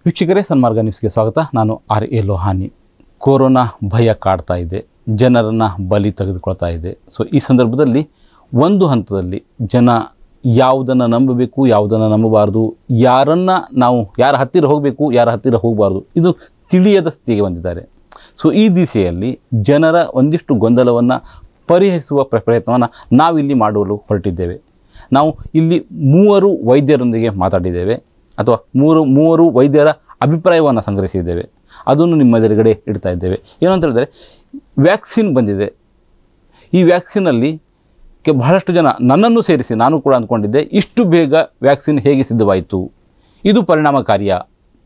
ವೀಕ್ಷಕರೇ ಸನ್ಮಾರ್ಗ ನ್ಯೂಸ್ಗೆ ಸ್ವಾಗತ ನಾನು ಆರ್ ಎ ಲೋಹಾನಿ ಕೊರೋನಾ ಭಯ ಕಾಡ್ತಾ ಇದೆ ಜನರನ್ನು ಬಲಿ ತೆಗೆದುಕೊಳ್ತಾ ಇದೆ ಸೊ ಈ ಸಂದರ್ಭದಲ್ಲಿ ಒಂದು ಹಂತದಲ್ಲಿ ಜನ ಯಾವುದನ್ನು ನಂಬಬೇಕು ಯಾವುದನ್ನು ನಂಬಬಾರ್ದು ಯಾರನ್ನು ನಾವು ಯಾರ ಹತ್ತಿರ ಹೋಗಬೇಕು ಯಾರ ಹತ್ತಿರ ಹೋಗಬಾರ್ದು ಇದು ತಿಳಿಯದ ಸ್ಥಿತಿಗೆ ಬಂದಿದ್ದಾರೆ ಸೊ ಈ ದಿಸೆಯಲ್ಲಿ ಜನರ ಒಂದಿಷ್ಟು ಗೊಂದಲವನ್ನು ಪರಿಹರಿಸುವ ಪ್ರ- ಪ್ರಯತ್ನವನ್ನು ನಾವಿಲ್ಲಿ ಮಾಡಲು ಹೊರಟಿದ್ದೇವೆ ನಾವು ಇಲ್ಲಿ ಮೂವರು ವೈದ್ಯರೊಂದಿಗೆ ಮಾತಾಡಿದ್ದೇವೆ ಅಥವಾ ಮೂರು ಮೂವರು ವೈದ್ಯರ ಅಭಿಪ್ರಾಯವನ್ನು ಸಂಗ್ರಹಿಸಿದ್ದೇವೆ ಅದನ್ನು ನಿಮ್ಮ ಎದುರುಗಡೆ ಇಡ್ತಾ ಇದ್ದೇವೆ ಏನು ಅಂತ ಹೇಳಿದ್ರೆ ವ್ಯಾಕ್ಸಿನ್ ಬಂದಿದೆ ಈ ವ್ಯಾಕ್ಸಿನಲ್ಲಿ ಕೆ ಬಹಳಷ್ಟು ಜನ ನನ್ನನ್ನು ಸೇರಿಸಿ ನಾನು ಕೂಡ ಅಂದ್ಕೊಂಡಿದ್ದೆ ಇಷ್ಟು ಬೇಗ ವ್ಯಾಕ್ಸಿನ್ ಹೇಗೆ ಸಿದ್ಧವಾಯಿತು ಇದು ಪರಿಣಾಮಕಾರಿಯ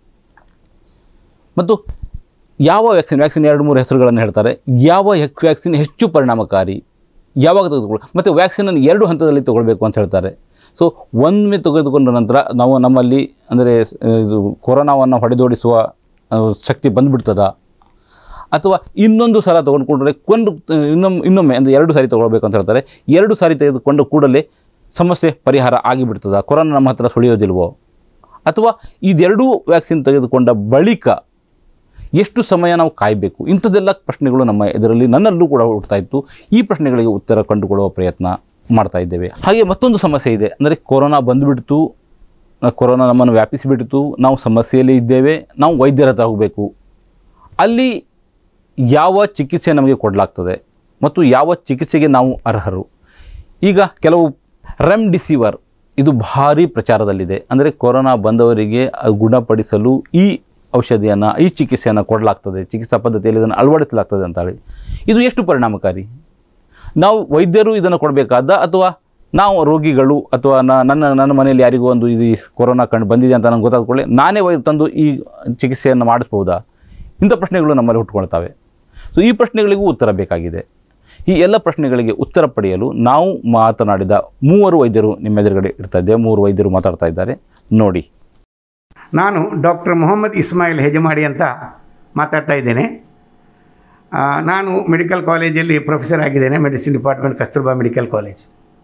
ಮತ್ತು ಯಾವ ವ್ಯಾಕ್ಸಿನ್ ವ್ಯಾಕ್ಸಿನ್ ಎರಡು ಮೂರು ಹೆಸರುಗಳನ್ನು ಹೇಳ್ತಾರೆ ಯಾವ ಹೆಕ್ ವ್ಯಾಕ್ಸಿನ್ ಹೆಚ್ಚು ಪರಿಣಾಮಕಾರಿ ಯಾವಾಗ ತೆಗೆದುಕೊಳ್ಳ ಮತ್ತು ವ್ಯಾಕ್ಸಿನನ್ನು ಎರಡು ಹಂತದಲ್ಲಿ ತಗೊಳ್ಬೇಕು ಅಂತ ಹೇಳ್ತಾರೆ ಸೊ ಒಮ್ಮೆ ತೆಗೆದುಕೊಂಡ ನಂತರ ನಾವು ನಮ್ಮಲ್ಲಿ ಅಂದರೆ ಇದು ಕೊರೋನಾವನ್ನು ಹೊಡೆದೋಡಿಸುವ ಆ, ಶಕ್ತಿ ಬಂದುಬಿಡ್ತದ ಅಥವಾ ಇನ್ನೊಂದು ಸಲ ತೊಗೊಂಡ್ಕೊಂಡ್ರೆ ಕೊಂಡು ಇನ್ನೊಮ್ಮೆ ಇನ್ನೊಮ್ಮೆ ಅಂದರೆ ಎರಡು ಸಾರಿ ತೊಗೊಳ್ಬೇಕು ಅಂತ ಹೇಳ್ತಾರೆ ಎರಡು ಸಾರಿ ತೆಗೆದುಕೊಂಡು ಕೂಡಲೇ ಸಮಸ್ಯೆ ಪರಿಹಾರ ಆಗಿಬಿಡ್ತದ ಕೊರೋನಾ ನಮ್ಮ ಹತ್ರ ಸುಳಿಯೋದಿಲ್ವೋ ಅಥವಾ ಇದೆರಡೂ ವ್ಯಾಕ್ಸಿನ್ ತೆಗೆದುಕೊಂಡ ಬಳಿಕ ಎಷ್ಟು ಸಮಯ ನಾವು ಕಾಯಬೇಕು ಇಂಥದ್ದೆಲ್ಲ ಪ್ರಶ್ನೆಗಳು ನಮ್ಮ ಎದುರಲ್ಲಿ ನನ್ನಲ್ಲೂ ಕೂಡ ಹುಡ್ತಾ ಇತ್ತು ಈ ಪ್ರಶ್ನೆಗಳಿಗೆ ಉತ್ತರ ಕಂಡುಕೊಳ್ಳುವ ಪ್ರಯತ್ನ ಮಾಡ್ತಾ ಇದ್ದೇವೆ ಹಾಗೆ ಮತ್ತೊಂದು ಸಮಸ್ಯೆ ಇದೆ ಅಂದರೆ ಕೊರೋನಾ ಬಂದುಬಿಡ್ತು ಆ, ಕೊರೋನಾ ನಮ್ಮನ್ನು ವ್ಯಾಪಿಸಿಬಿಡ್ತು ನಾವು ಸಮಸ್ಯೆಯಲ್ಲಿ ಇದ್ದೇವೆ ನಾವು ವೈದ್ಯರ ಹತ್ರ ಹೋಗಬೇಕು ಅಲ್ಲಿ ಯಾವ ಚಿಕಿತ್ಸೆ ನಮಗೆ ಕೊಡಲಾಗ್ತದೆ ಮತ್ತು ಯಾವ ಚಿಕಿತ್ಸೆಗೆ ನಾವು ಅರ್ಹರು ಈಗ ಕೆಲವು ರೆಮ್ಡಿಸಿವರ್ ಇದು ಭಾರಿ ಪ್ರಚಾರದಲ್ಲಿದೆ ಅಂದರೆ ಕೊರೋನಾ ಬಂದವರಿಗೆ ಅದು ಗುಣಪಡಿಸಲು ಈ ಔಷಧಿಯನ್ನು ಈ ಚಿಕಿತ್ಸೆಯನ್ನು ಕೊಡಲಾಗ್ತದೆ ಚಿಕಿತ್ಸಾ ಪದ್ಧತಿಯಲ್ಲಿ ಇದನ್ನು ಅಳವಡಿಸಲಾಗ್ತದೆ ಅಂತೇಳಿ ಇದು ಎಷ್ಟು ಪರಿಣಾಮಕಾರಿ ನಾವು ವೈದ್ಯರು ಇದನ್ನು ಕೊಡಬೇಕಾದ ಅಥವಾ ನಾವು ರೋಗಿಗಳು ಅಥವಾ ನ- ನನ್ನ ನನ್ನ ಮನೆಯಲ್ಲಿ ಯಾರಿಗೂ ಒಂದು ಇದು ಈ ಕೊರೋನಾ ಕಂಡು ಬಂದಿದೆ ಅಂತ ನನಗೆ ಗೊತ್ತಾದ ಕೂಡಲೇ ನಾನೇ ವೈ ತಂದು ಈ ಚಿಕಿತ್ಸೆಯನ್ನು ಮಾಡಿಸ್ಬೋದಾ ಇಂಥ ಪ್ರಶ್ನೆಗಳು ನಮ್ಮಲ್ಲಿ ಹುಟ್ಕೊಳ್ತವೆ ಸೊ ಈ ಪ್ರಶ್ನೆಗಳಿಗೂ ಉತ್ತರ ಬೇಕಾಗಿದೆ ಈ ಎಲ್ಲ ಪ್ರಶ್ನೆಗಳಿಗೆ ಉತ್ತರ ಪಡೆಯಲು ನಾವು ಮಾತನಾಡಿದ ಮೂವರು ವೈದ್ಯರು ನಿಮ್ಮ ಎದುರುಗಡೆ ಇರ್ತಾ ಇದ್ದೇವೆ ಮೂವರು ವೈದ್ಯರು ಮಾತಾಡ್ತಾ ಇದ್ದಾರೆ ನೋಡಿ ನಾನು ಡಾಕ್ಟರ್ ಮೊಹಮ್ಮದ್ ಇಸ್ಮಾಯಿಲ್ ಹೆಜಮಾಡಿ ಅಂತ ಮಾತಾಡ್ತಾ ಇದ್ದೇನೆ ಆ, ನಾನು ಮೆಡಿಕಲ್ ಕಾಲೇಜಲ್ಲಿ ಪ್ರೊಫೆಸರ್ ಆಗಿದ್ದೇನೆ medicine department Kasturba medical college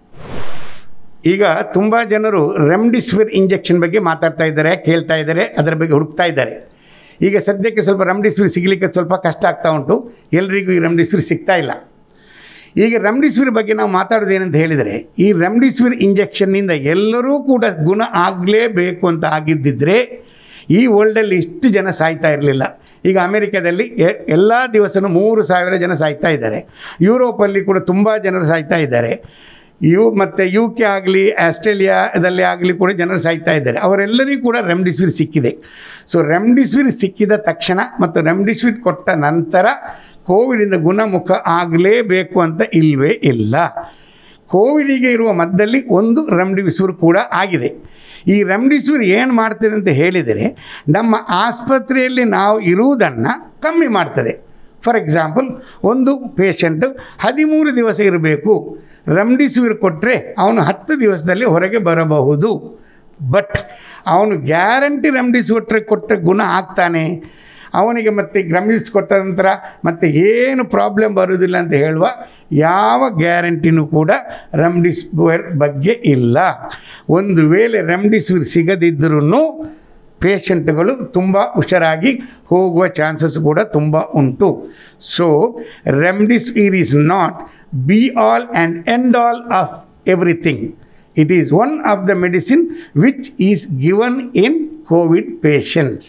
ಈಗ ತುಂಬ ಜನರು ರೆಮ್ಡಿಸಿವಿರ್ ಇಂಜೆಕ್ಷನ್ ಬಗ್ಗೆ ಮಾತಾಡ್ತಾ ಇದ್ದಾರೆ ಕೇಳ್ತಾ ಇದ್ದಾರೆ ಅದರ ಬಗ್ಗೆ ಹುಡುಕ್ತಾ ಇದ್ದಾರೆ ಈಗ ಸದ್ಯಕ್ಕೆ ಸ್ವಲ್ಪ ರೆಮ್ಡಿಸಿವಿರ್ ಸಿಗಲಿಕ್ಕೆ ಸ್ವಲ್ಪ ಕಷ್ಟ ಆಗ್ತಾ ಉಂಟು ಎಲ್ರಿಗೂ ಈ ರೆಮ್ಡಿಸಿವಿರ್ ಸಿಗ್ತಾ ಇಲ್ಲ ಈಗ ರೆಮ್ಡಿಸಿವಿರ್ ಬಗ್ಗೆ ನಾವು ಮಾತಾಡೋದು ಏನಂತ ಹೇಳಿದರೆ ಈ ರೆಮ್ಡಿಸಿವಿರ್ ಇಂಜೆಕ್ಷನ್ನಿಂದ ಎಲ್ಲರೂ ಕೂಡ ಗುಣ ಆಗಲೇಬೇಕು ಅಂತ ಆಗಿದ್ದಿದ್ರೆ ಈ ವರ್ಲ್ಡಲ್ಲಿ ಇಷ್ಟು ಜನ ಸಾಯ್ತಾ ಇರಲಿಲ್ಲ ಈಗ ಅಮೆರಿಕದಲ್ಲಿ ಎ- ಎಲ್ಲ ದಿವಸನೂ ಮೂರು ಸಾವಿರ ಜನ ಸಾಯ್ತಾ ಇದ್ದಾರೆ ಯುರೋಪಲ್ಲಿ ಕೂಡ ತುಂಬ ಜನರು ಸಾಯ್ತಾ ಇದ್ದಾರೆ ಯು ಮತ್ತು ಯು ಕೆ ಆಗಲಿ ಆಸ್ಟ್ರೇಲಿಯಾದಲ್ಲಿ ಆಗಲಿ ಕೂಡ ಜನರು ಸಾಯ್ತಾ ಇದ್ದಾರೆ ಅವರೆಲ್ಲರಿಗೂ ಕೂಡ ರೆಮ್ಡಿಸಿವಿರ್ ಸಿಕ್ಕಿದೆ ಸೊ ರೆಮ್ಡಿಸಿವಿರ್ ಸಿಕ್ಕಿದ ತಕ್ಷಣ ಮತ್ತು ರೆಮ್ಡಿಸಿವಿರ್ ಕೊಟ್ಟ ನಂತರ ಕೋವಿಡಿಂದ ಗುಣಮುಖ ಆಗಲೇಬೇಕು ಅಂತ ಇಲ್ಲವೇ ಇಲ್ಲ ಕೋವಿಡಿಗೆ ಇರುವ ಮದ್ದಲ್ಲಿ ಒಂದು ರೆಮ್ಡಿಸಿವಿರ್ ಕೂಡ ಆಗಿದೆ ಈ ರೆಮ್ಡಿಸಿವಿರ್ ಏನು ಮಾಡ್ತದೆ ಅಂತ ಹೇಳಿದರೆ ನಮ್ಮ ಆಸ್ಪತ್ರೆಯಲ್ಲಿ ನಾವು ಇರುವುದನ್ನು ಕಮ್ಮಿ ಮಾಡ್ತದೆ ಫಾರ್ ಎಕ್ಸಾಂಪಲ್ ಒಂದು ಪೇಷಂಟು ಹದಿಮೂರು ದಿವಸ ಇರಬೇಕು ರೆಮ್ಡಿಸಿವಿರ್ ಕೊಟ್ಟರೆ ಅವನು ಹತ್ತು ದಿವಸದಲ್ಲಿ ಹೊರಗೆ ಬರಬಹುದು ಬಟ್ ಅವನು ಗ್ಯಾರಂಟಿ ರೆಮ್ಡಿಸಿವಿರ್ ಕೊಟ್ಟರೆ ಗುಣ ಆಗ್ತಾನೆ ಅವನಿಗೆ ಮತ್ತೆ ಗ್ರಮಿಸ್ ಕೊಟ್ಟ ನಂತರ ಮತ್ತೆ ಏನು ಪ್ರಾಬ್ಲಮ್ ಬರುವುದಿಲ್ಲ ಅಂತ ಹೇಳುವ ಯಾವ ಗ್ಯಾರಂಟಿನೂ ಕೂಡ ರೆಮ್ಡಿಸಿವಿರ್ ಬಗ್ಗೆ ಇಲ್ಲ ಒಂದು ವೇಳೆ ರೆಮ್ಡಿಸಿವಿರ್ ಸಿಗದಿದ್ದರೂ ಪೇಷಂಟ್ಗಳು ತುಂಬ ಹುಷಾರಾಗಿ ಹೋಗುವ ಚಾನ್ಸಸ್ ಕೂಡ ತುಂಬ ಉಂಟು so remdesivir is not be all and end all of everything it is one of the medicine which is given in covid patients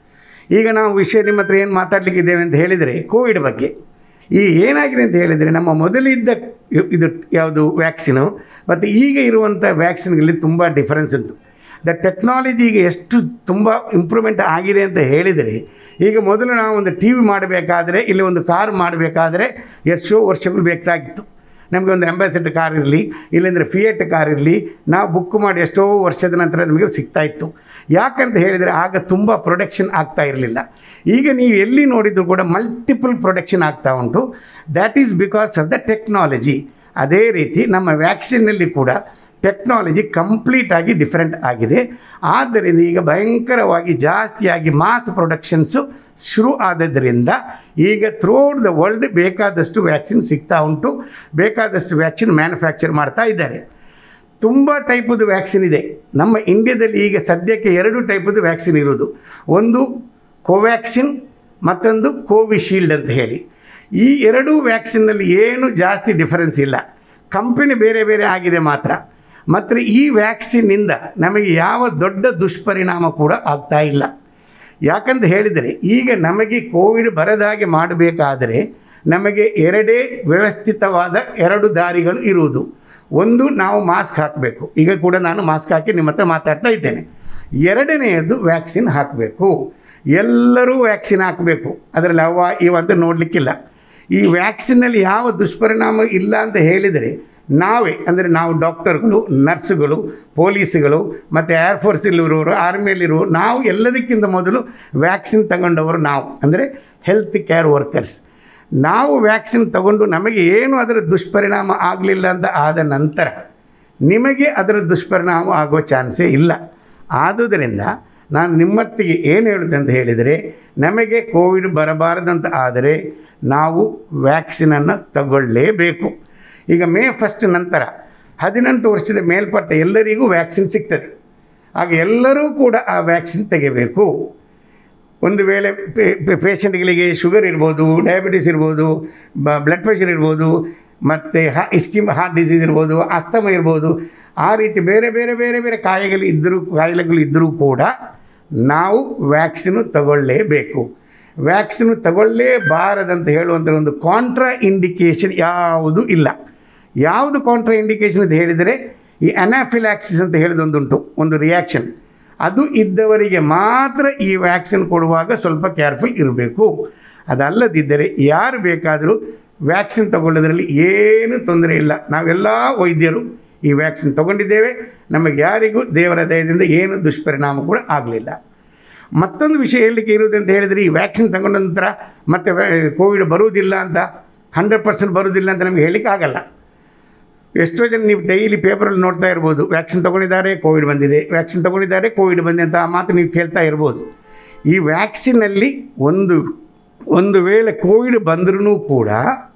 ಈಗ ನಾವು ವಿಷಯ ನಿಮ್ಮ ಹತ್ರ ಏನು ಮಾತಾಡಲಿಕ್ಕಿದ್ದೇವೆ ಅಂತ ಹೇಳಿದರೆ ಕೋವಿಡ್ ಬಗ್ಗೆ ಈ ಏನಾಗಿದೆ ಅಂತ ಹೇಳಿದರೆ ನಮ್ಮ ಮೊದಲಿದ್ದ ಇ- ಇದು ಯಾವುದು ವ್ಯಾಕ್ಸಿನು ಮತ್ತು ಈಗ ಇರುವಂಥ ವ್ಯಾಕ್ಸಿನ್ಗಳಲ್ಲಿ ತುಂಬ ಡಿಫರೆನ್ಸ್ ಉಂಟು ದ ಟೆಕ್ನಾಲಜಿ ಈಗ ಎಷ್ಟು ತುಂಬ ಇಂಪ್ರೂವ್ಮೆಂಟ್ ಆಗಿದೆ ಅಂತ ಹೇಳಿದರೆ ಈಗ ಮೊದಲು ನಾವು ಒಂದು ಟಿ ವಿ ಮಾಡಬೇಕಾದ್ರೆ ಇಲ್ಲಿ ಒಂದು ಕಾರ್ ಮಾಡಬೇಕಾದ್ರೆ ಎಷ್ಟೋ ವರ್ಷಗಳು ಬೇಕಾಗಿತ್ತು ನಮಗೆ ಒಂದು ಅಂಬಾಸಿಡರ್ ಕಾರ್ ಇರಲಿ ಇಲ್ಲಾಂದರೆ ಫಿಯೇಟ್ ಕಾರ್ ಇರಲಿ ನಾವು ಬುಕ್ ಮಾಡಿ ಎಷ್ಟೋ ವರ್ಷದ ನಂತರ ನಮಗೆ ಸಿಗ್ತಾ ಇತ್ತು ಯಾಕಂತ ಹೇಳಿದರೆ ಆಗ ತುಂಬ ಪ್ರೊಡಕ್ಷನ್ ಆಗ್ತಾ ಇರಲಿಲ್ಲ ಈಗ ನೀವು ಎಲ್ಲಿ ನೋಡಿದರೂ ಕೂಡ ಮಲ್ಟಿಪಲ್ ಪ್ರೊಡಕ್ಷನ್ ಆಗ್ತಾ ಉಂಟು that is because of the technology ಅದೇ ರೀತಿ ನಮ್ಮ ವ್ಯಾಕ್ಸಿನ್ನಲ್ಲಿ ಕೂಡ ಟೆಕ್ನಾಲಜಿ ಕಂಪ್ಲೀಟಾಗಿ ಡಿಫ್ರೆಂಟ್ ಆಗಿದೆ ಆದ್ದರಿಂದ ಈಗ ಭಯಂಕರವಾಗಿ ಜಾಸ್ತಿಯಾಗಿ ಮಾಸ್ ಪ್ರೊಡಕ್ಷನ್ಸು ಶುರು ಆದದ್ದರಿಂದ ಈಗ ಥ್ರೂಔಟ್ ದ ವರ್ಲ್ಡ್ ಬೇಕಾದಷ್ಟು ವ್ಯಾಕ್ಸಿನ್ ಸಿಗ್ತಾ ಉಂಟು ಬೇಕಾದಷ್ಟು ವ್ಯಾಕ್ಸಿನ್ ಮ್ಯಾನುಫ್ಯಾಕ್ಚರ್ ಮಾಡ್ತಾ ಇದ್ದಾರೆ ತುಂಬ ಟೈಪದು ವ್ಯಾಕ್ಸಿನ್ ಇದೆ ನಮ್ಮ ಇಂಡಿಯಾದಲ್ಲಿ ಈಗ ಸದ್ಯಕ್ಕೆ ಎರಡು ಟೈಪದು ವ್ಯಾಕ್ಸಿನ್ ಇರೋದು ಒಂದು ಕೋವ್ಯಾಕ್ಸಿನ್ ಮತ್ತೊಂದು ಕೋವಿಶೀಲ್ಡ್ ಅಂತ ಹೇಳಿ ಈ ಎರಡೂ ವ್ಯಾಕ್ಸಿನ್ನಲ್ಲಿ ಏನು ಜಾಸ್ತಿ ಡಿಫರೆನ್ಸ್ ಇಲ್ಲ ಕಂಪನಿ ಬೇರೆ ಬೇರೆ ಆಗಿದೆ ಮಾತ್ರ ಮತ್ತು ಈ ವ್ಯಾಕ್ಸಿನ್ನಿಂದ ನಮಗೆ ಯಾವ ದೊಡ್ಡ ದುಷ್ಪರಿಣಾಮ ಕೂಡ ಆಗ್ತಾ ಇಲ್ಲ ಯಾಕಂತ ಹೇಳಿದರೆ ಈಗ ನಮಗೆ ಕೋವಿಡ್ ಬರದಾಗೆ ಮಾಡಬೇಕಾದರೆ ನಮಗೆ ಎರಡೇ ವ್ಯವಸ್ಥಿತವಾದ ಎರಡು ದಾರಿಗಳು ಇರುವುದು ಒಂದು ನಾವು ಮಾಸ್ಕ್ ಹಾಕಬೇಕು ಈಗ ಕೂಡ ನಾನು ಮಾಸ್ಕ್ ಹಾಕಿ ನಿಮ್ಮ ಹತ್ರ ಮಾತಾಡ್ತಾ ಇದ್ದೇನೆ ಎರಡನೆಯದು ವ್ಯಾಕ್ಸಿನ್ ಹಾಕಬೇಕು ಎಲ್ಲರೂ ವ್ಯಾಕ್ಸಿನ್ ಹಾಕಬೇಕು ಅದರಲ್ಲಿ ಅವ ಇವಂತ ನೋಡಲಿಕ್ಕಿಲ್ಲ ಈ ವ್ಯಾಕ್ಸಿನ್ನಲ್ಲಿ ಯಾವ ದುಷ್ಪರಿಣಾಮ ಇಲ್ಲ ಅಂತ ಹೇಳಿದರೆ ನಾವೇ ಅಂದರೆ ನಾವು ಡಾಕ್ಟರ್ಗಳು ನರ್ಸ್ಗಳು ಪೊಲೀಸ್ಗಳು ಮತ್ತು ಏರ್ಫೋರ್ಸಲ್ಲಿರುವವರು ಆರ್ಮಿಯಲ್ಲಿರುವವರು ನಾವು ಎಲ್ಲದಕ್ಕಿಂತ ಮೊದಲು ವ್ಯಾಕ್ಸಿನ್ ತಗೊಂಡವರು ನಾವು ಅಂದರೆ ಹೆಲ್ತ್ ಕೇರ್ ವರ್ಕರ್ಸ್ ನಾವು ವ್ಯಾಕ್ಸಿನ್ ತಗೊಂಡು ನಮಗೆ ಏನು ಅದರ ದುಷ್ಪರಿಣಾಮ ಆಗಲಿಲ್ಲ ಅಂತ ಆದ ನಂತರ ನಿಮಗೆ ಅದರ ದುಷ್ಪರಿಣಾಮ ಆಗೋ ಚಾನ್ಸೇ ಇಲ್ಲ ಆದುದರಿಂದ ನಾನು ನಿಮ್ಮತ್ತಿಗೆ ಏನು ಹೇಳೋದು ಅಂತ ಹೇಳಿದರೆ ನಮಗೆ ಕೋವಿಡ್ ಬರಬಾರದಂತ ಆದರೆ ನಾವು ವ್ಯಾಕ್ಸಿನನ್ನು ತಗೊಳ್ಳೇಬೇಕು ಈಗ ಮೇ ಫಸ್ಟ್ ನಂತರ ಹದಿನೆಂಟು ವರ್ಷದ ಮೇಲ್ಪಟ್ಟ ಎಲ್ಲರಿಗೂ ವ್ಯಾಕ್ಸಿನ್ ಸಿಗ್ತದೆ ಆಗ ಎಲ್ಲರೂ ಕೂಡ ಆ ವ್ಯಾಕ್ಸಿನ್ ತೆಗೆಯಬೇಕು ಒಂದು ವೇಳೆ ಪೇಷಂಟ್ಗಳಿಗೆ ಶುಗರ್ ಇರ್ಬೋದು ಡಯಾಬಿಟಿಸ್ ಇರ್ಬೋದು ಬ ಬ್ಲಡ್ ಪ್ರೆಷರ್ ಇರ್ಬೋದು ಮತ್ತು ಹಾ ಸ್ಕಿಮ್ ಹಾರ್ಟ್ ಡಿಸೀಸ್ ಇರ್ಬೋದು ಅಸ್ತಮ ಇರ್ಬೋದು ಆ ರೀತಿ ಬೇರೆ ಬೇರೆ ಬೇರೆ ಬೇರೆ ಕಾಯಿಲೆಗಳು ಇದ್ದರೂ ಕಾಯಿಲೆಗಳು ಇದ್ದರೂ ಕೂಡ ನಾವು ವ್ಯಾಕ್ಸಿನು ತಗೊಳ್ಳೇಬೇಕು ವ್ಯಾಕ್ಸಿನು ತಗೊಳ್ಳೇಬಾರದಂತ ಹೇಳುವಂಥ ಒಂದು ಕಾಂಟ್ರಾ ಇಂಡಿಕೇಷನ್ ಯಾವುದೂ ಇಲ್ಲ ಯಾವುದು ಕಾಂಟ್ರಾ ಇಂಡಿಕೇಷನ್ ಅಂತ ಹೇಳಿದರೆ ಈ ಅನಾಫಿಲಾಕ್ಸಿಸ್ ಅಂತ ಹೇಳಿದೊಂದುಂಟು ಒಂದು ರಿಯಾಕ್ಷನ್ ಅದು ಇದ್ದವರಿಗೆ ಮಾತ್ರ ಈ ವ್ಯಾಕ್ಸಿನ್ ಕೊಡುವಾಗ ಸ್ವಲ್ಪ ಕೇರ್ಫುಲ್ ಇರಬೇಕು ಅದಲ್ಲದಿದ್ದರೆ ಯಾರು ಬೇಕಾದರೂ ವ್ಯಾಕ್ಸಿನ್ ತಗೊಳ್ಳೋದ್ರಲ್ಲಿ ಏನು ತೊಂದರೆ ಇಲ್ಲ ನಾವೆಲ್ಲ ವೈದ್ಯರು ಈ ವ್ಯಾಕ್ಸಿನ್ ತಗೊಂಡಿದ್ದೇವೆ ನಮಗೆ ಯಾರಿಗೂ ದೇವರ ದಯದಿಂದ ಏನು ದುಷ್ಪರಿಣಾಮ ಕೂಡ ಆಗಲಿಲ್ಲ ಮತ್ತೊಂದು ವಿಷಯ ಹೇಳಲಿಕ್ಕೆ ಇರುವುದು ಅಂತ ಹೇಳಿದರೆ ಈ ವ್ಯಾಕ್ಸಿನ್ ತಗೊಂಡ ನಂತರ ಮತ್ತೆ ಕೋವಿಡ್ ಬರುವುದಿಲ್ಲ ಅಂತ ಹಂಡ್ರೆಡ್ ಪರ್ಸೆಂಟ್ ಬರುವುದಿಲ್ಲ ಅಂತ ನಮಗೆ ಹೇಳಲಿಕ್ಕೆ ಆಗಲ್ಲ ಎಷ್ಟೋ ಜನ ನೀವು ಡೈಲಿ ಪೇಪರಲ್ಲಿ ನೋಡ್ತಾ ಇರ್ಬೋದು ವ್ಯಾಕ್ಸಿನ್ ತೊಗೊಂಡಿದ್ದಾರೆ ಕೋವಿಡ್ ಬಂದಿದೆ ವ್ಯಾಕ್ಸಿನ್ ತೊಗೊಂಡಿದ್ದಾರೆ ಕೋವಿಡ್ ಬಂದಿದೆ ಅಂತ ಆ ಮಾತು ನೀವು ಕೇಳ್ತಾ ಇರ್ಬೋದು ಈ ವ್ಯಾಕ್ಸಿನಲ್ಲಿ ಒಂದು ಒಂದು ವೇಳೆ ಕೋವಿಡ್ ಬಂದ್ರೂ ಕೂಡ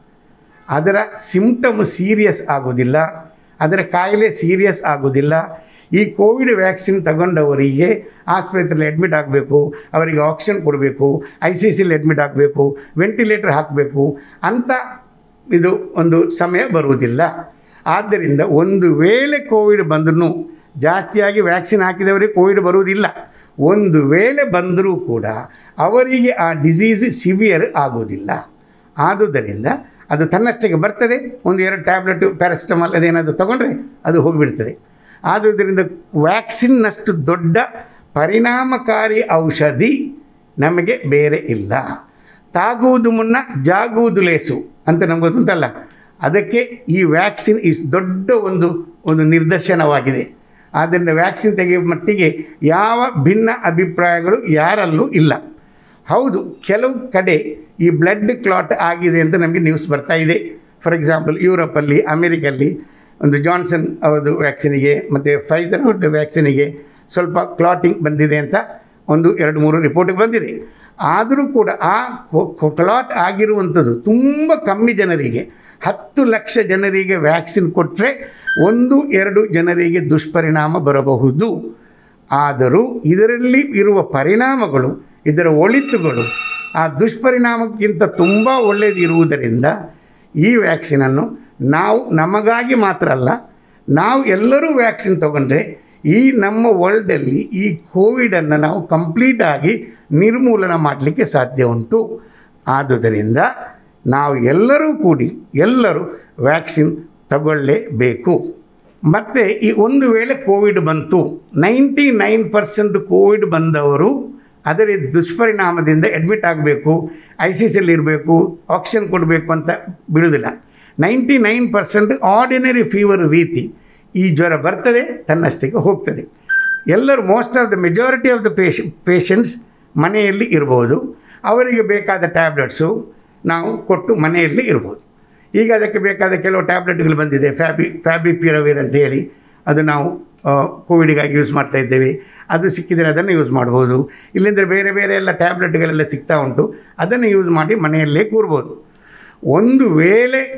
ಅದರ ಸಿಂಪ್ಟಮ್ ಸೀರಿಯಸ್ ಆಗೋದಿಲ್ಲ ಅದರ ಕಾಯಿಲೆ ಸೀರಿಯಸ್ ಆಗೋದಿಲ್ಲ ಈ ಕೋವಿಡ್ ವ್ಯಾಕ್ಸಿನ್ ತಗೊಂಡವರಿಗೆ ಆಸ್ಪತ್ರೆಯಲ್ಲಿ ಅಡ್ಮಿಟ್ ಆಗಬೇಕು ಅವರಿಗೆ ಆಕ್ಸಿಜನ್ ಕೊಡಬೇಕು ಐ ಸಿ ಸಿಲಿ ಅಡ್ಮಿಟ್ ಆಗಬೇಕು ವೆಂಟಿಲೇಟರ್ ಹಾಕಬೇಕು ಅಂತ ಇದು ಒಂದು ಸಮಯ ಬರುವುದಿಲ್ಲ ಆದ್ದರಿಂದ ಒಂದು ವೇಳೆ ಕೋವಿಡ್ ಬಂದ್ರೂ ಜಾಸ್ತಿಯಾಗಿ ವ್ಯಾಕ್ಸಿನ್ ಹಾಕಿದವರಿಗೆ ಕೋವಿಡ್ ಬರುವುದಿಲ್ಲ ಒಂದು ವೇಳೆ ಬಂದರೂ ಕೂಡ ಅವರಿಗೆ ಆ ಡಿಸೀಸ್ ಸಿವಿಯರ್ ಆಗೋದಿಲ್ಲ ಆದುದರಿಂದ ಅದು ತನ್ನಷ್ಟಕ್ಕೆ ಬರ್ತದೆ ಒಂದು ಎರಡು ಟ್ಯಾಬ್ಲೆಟು ಪ್ಯಾರಾಸಿಟಮಾಲ್ ಅದೇನಾದರೂ ತಗೊಂಡ್ರೆ ಅದು ಹೋಗಿಬಿಡ್ತದೆ ಆದುದರಿಂದ ವ್ಯಾಕ್ಸಿನ್ನಷ್ಟು ದೊಡ್ಡ ಪರಿಣಾಮಕಾರಿ ಔಷಧಿ ನಮಗೆ ಬೇರೆ ಇಲ್ಲ ತಾಗುವುದು ಮುನ್ನ ಜಾಗುವುದು ಲೇಸು ಅಂತ ನಮ್ಗೆ ಗೊತ್ತುಂಟಲ್ಲ ಅದಕ್ಕೆ ಈ ವ್ಯಾಕ್ಸಿನ್ ಇಸ್ ದೊಡ್ಡ ಒಂದು ಒಂದು ನಿದರ್ಶನವಾಗಿದೆ ಆದ್ದರಿಂದ ವ್ಯಾಕ್ಸಿನ್ ತೆಗೆಯುವ ಮಟ್ಟಿಗೆ ಯಾವ ಭಿನ್ನ ಅಭಿಪ್ರಾಯಗಳು ಯಾರಲ್ಲೂ ಇಲ್ಲ ಹೌದು ಕೆಲವು ಕಡೆ ಈ ಬ್ಲಡ್ ಕ್ಲಾಟ್ ಆಗಿದೆ ಅಂತ ನಮಗೆ ನ್ಯೂಸ್ ಬರ್ತಾ ಇದೆ ಫಾರ್ ಎಕ್ಸಾಂಪಲ್ ಯುರೋಪಲ್ಲಿ ಅಮೇರಿಕಲ್ಲಿ ಒಂದು ಜಾನ್ಸನ್ ಅವರದು ವ್ಯಾಕ್ಸಿನಿಗೆ ಮತ್ತು ಫೈಸರ್ ಅವ್ರದ್ದು ವ್ಯಾಕ್ಸಿನಿಗೆ ಸ್ವಲ್ಪ ಕ್ಲಾಟಿಂಗ್ ಬಂದಿದೆ ಅಂತ ಒಂದು ಎರಡು ಮೂರು ರಿಪೋರ್ಟ್ ಬಂದಿದೆ ಆದರೂ ಕೂಡ ಆ ಕ್ಲಾಟ್ ಆಗಿರುವಂಥದ್ದು ತುಂಬ ಕಮ್ಮಿ ಜನರಿಗೆ ಹತ್ತು ಲಕ್ಷ ಜನರಿಗೆ ವ್ಯಾಕ್ಸಿನ್ ಕೊಟ್ಟರೆ ಒಂದು ಎರಡು ಜನರಿಗೆ ದುಷ್ಪರಿಣಾಮ ಬರಬಹುದು ಆದರೂ ಇದರಲ್ಲಿ ಇರುವ ಪರಿಣಾಮಗಳು ಇದರ ಒಳಿತುಗಳು ಆ ದುಷ್ಪರಿಣಾಮಕ್ಕಿಂತ ತುಂಬ ಒಳ್ಳೆಯದು ಇರುವುದರಿಂದ ಈ ವ್ಯಾಕ್ಸಿನನ್ನು ನಾವು ನಮಗಾಗಿ ಮಾತ್ರ ಅಲ್ಲ ನಾವು ಎಲ್ಲರೂ ವ್ಯಾಕ್ಸಿನ್ ತಗೊಂಡ್ರೆ ಈ ನಮ್ಮ ವರ್ಲ್ಡಲ್ಲಿ ಈ ಕೋವಿಡನ್ನು ನಾವು ಕಂಪ್ಲೀಟಾಗಿ ನಿರ್ಮೂಲನ ಮಾಡಲಿಕ್ಕೆ ಸಾಧ್ಯ ಉಂಟು ಆದುದರಿಂದ ನಾವು ಎಲ್ಲರೂ ಕೂಡಿ ಎಲ್ಲರೂ ವ್ಯಾಕ್ಸಿನ್ ತಗೊಳ್ಳೇಬೇಕು ಮತ್ತು ಈ ಒಂದು ವೇಳೆ ಕೋವಿಡ್ ಬಂತು ನೈಂಟಿ ನೈನ್ ಪರ್ಸೆಂಟ್ ಕೋವಿಡ್ ಬಂದವರು ಅದರ ದುಷ್ಪರಿಣಾಮದಿಂದ ಅಡ್ಮಿಟ್ ಆಗಬೇಕು ಐ ಸಿ ಸಿಯಲ್ಲಿ ಇರಬೇಕು ಆಕ್ಸಿಜನ್ ಕೊಡಬೇಕು ಅಂತ ಬಿಡುವುದಿಲ್ಲ ninety nine percent ordinary fever ರೀತಿ ಈ ಜ್ವರ ಬರ್ತದೆ ತನ್ನಷ್ಟಕ್ಕೆ ಹೋಗ್ತದೆ ಎಲ್ಲರೂ most of the majority of the ಪೇಷ ಪೇಷಂಟ್ಸ್ ಮನೆಯಲ್ಲಿ ಇರ್ಬೋದು ಅವರಿಗೆ ಬೇಕಾದ ಟ್ಯಾಬ್ಲೆಟ್ಸು ನಾವು ಕೊಟ್ಟು ಮನೆಯಲ್ಲಿ ಇರ್ಬೋದು ಈಗ ಅದಕ್ಕೆ ಬೇಕಾದ ಕೆಲವು ಟ್ಯಾಬ್ಲೆಟ್ಗಳು ಬಂದಿದೆ ಫ್ಯಾಬಿ ಫ್ಯಾಬಿ ಪಿರವೀರ್ ಅಂತ ಹೇಳಿ ಅದು ನಾವು ಕೋವಿಡಿಗಾಗಿ ಯೂಸ್ ಮಾಡ್ತಾ ಇದ್ದೇವೆ ಅದು ಸಿಕ್ಕಿದರೆ ಅದನ್ನು ಯೂಸ್ ಮಾಡ್ಬೋದು ಇಲ್ಲಿಂದ ಬೇರೆ ಬೇರೆ ಎಲ್ಲ ಟ್ಯಾಬ್ಲೆಟ್ಗಳೆಲ್ಲ ಸಿಗ್ತಾ ಉಂಟು ಅದನ್ನು ಯೂಸ್ ಮಾಡಿ ಮನೆಯಲ್ಲೇ ಕೂರ್ಬೋದು ಒಂದು ವೇಳೆ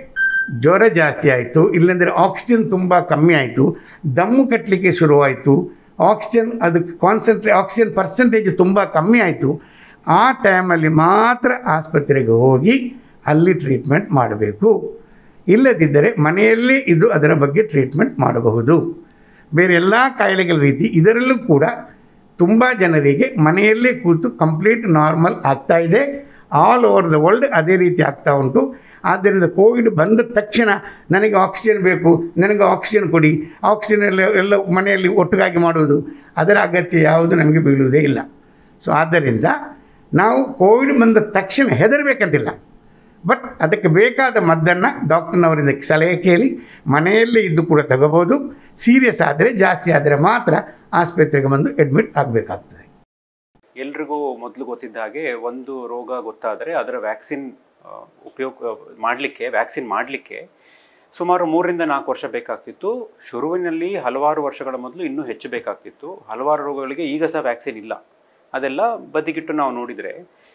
ಜ್ವರ ಜಾಸ್ತಿ ಆಯಿತು ಇಲ್ಲಾಂದರೆ ಆಕ್ಸಿಜನ್ ತುಂಬ ಕಮ್ಮಿ ಆಯಿತು ದಮ್ಮು ಕಟ್ಟಲಿಕ್ಕೆ ಶುರುವಾಯಿತು ಆಕ್ಸಿಜನ್ ಅದಕ್ಕೆ ಕಾನ್ಸಂಟ್ರೇ ಆಕ್ಸಿಜನ್ ಪರ್ಸೆಂಟೇಜ್ ತುಂಬ ಕಮ್ಮಿ ಆಯಿತು ಆ ಟೈಮಲ್ಲಿ ಮಾತ್ರ ಆಸ್ಪತ್ರೆಗೆ ಹೋಗಿ ಅಲ್ಲಿ ಟ್ರೀಟ್ಮೆಂಟ್ ಮಾಡಬೇಕು ಇಲ್ಲದಿದ್ದರೆ ಮನೆಯಲ್ಲೇ ಇದು ಅದರ ಬಗ್ಗೆ ಟ್ರೀಟ್ಮೆಂಟ್ ಮಾಡಬಹುದು ಬೇರೆ ಎಲ್ಲ ಕಾಯಿಲೆಗಳ ರೀತಿ ಇದರಲ್ಲೂ ಕೂಡ ತುಂಬ ಜನರಿಗೆ ಮನೆಯಲ್ಲೇ ಕೂತು ಕಂಪ್ಲೀಟ್ ನಾರ್ಮಲ್ ಆಗ್ತಾ ಇದೆ ಆಲ್ ಓವರ್ ದ ವರ್ಲ್ಡ್ ಅದೇ ರೀತಿ ಆಗ್ತಾ ಉಂಟು ಆದ್ದರಿಂದ ಕೋವಿಡ್ ಬಂದ ತಕ್ಷಣ ನನಗೆ ಆಕ್ಸಿಜನ್ ಬೇಕು ನನಗೆ ಆಕ್ಸಿಜನ್ ಕೊಡಿ ಆಕ್ಸಿಜನ್ ಎಲ್ಲ ಎಲ್ಲ ಮನೆಯಲ್ಲಿ ಒಟ್ಟಿಗಾಗಿ ಮಾಡುವುದು ಅದರ ಅಗತ್ಯ ಯಾವುದು ನಮಗೆ ಬೀಳುವುದೇ ಇಲ್ಲ ಸೊ ಆದ್ದರಿಂದ ನಾವು ಕೋವಿಡ್ ಬಂದ ತಕ್ಷಣ ಹೆದರಬೇಕಂತಿಲ್ಲ ಬಟ್ ಅದಕ್ಕೆ ಬೇಕಾದ ಮದ್ದನ್ನು ಡಾಕ್ಟರ್ನವರಿಂದ ಸಲಹೆ ಕೇಳಿ ಮನೆಯಲ್ಲೇ ಇದ್ದು ಕೂಡ ತಗೋಬೋದು ಸೀರಿಯಸ್ ಆದರೆ ಜಾಸ್ತಿ ಆದರೆ ಮಾತ್ರ ಆಸ್ಪತ್ರೆಗೆ ಬಂದು ಅಡ್ಮಿಟ್ ಆಗಬೇಕಾಗ್ತದೆ ಎಲ್ರಿಗೂ ಮೊದಲು ಗೊತ್ತಿದ್ದ ಹಾಗೆ ಒಂದು ರೋಗ ಗೊತ್ತಾದರೆ ಅದರ ವ್ಯಾಕ್ಸಿನ್ ಉಪಯೋಗ ಮಾಡಲಿಕ್ಕೆ ವ್ಯಾಕ್ಸಿನ್ ಮಾಡಲಿಕ್ಕೆ ಸುಮಾರು ಮೂರರಿಂದ ನಾಲ್ಕು ವರ್ಷ ಬೇಕಾಗ್ತಿತ್ತು ಶುರುವಿನಲ್ಲಿ ಹಲವಾರು ವರ್ಷಗಳ ಮೊದಲು ಇನ್ನೂ ಹೆಚ್ಚು ಬೇಕಾಗ್ತಿತ್ತು ಹಲವಾರು ರೋಗಗಳಿಗೆ ಈಗ ಸಹ ವ್ಯಾಕ್ಸಿನ್ ಇಲ್ಲ ಅದೆಲ್ಲ ಬದಿಗಿಟ್ಟು ನಾವು ನೋಡಿದರೆ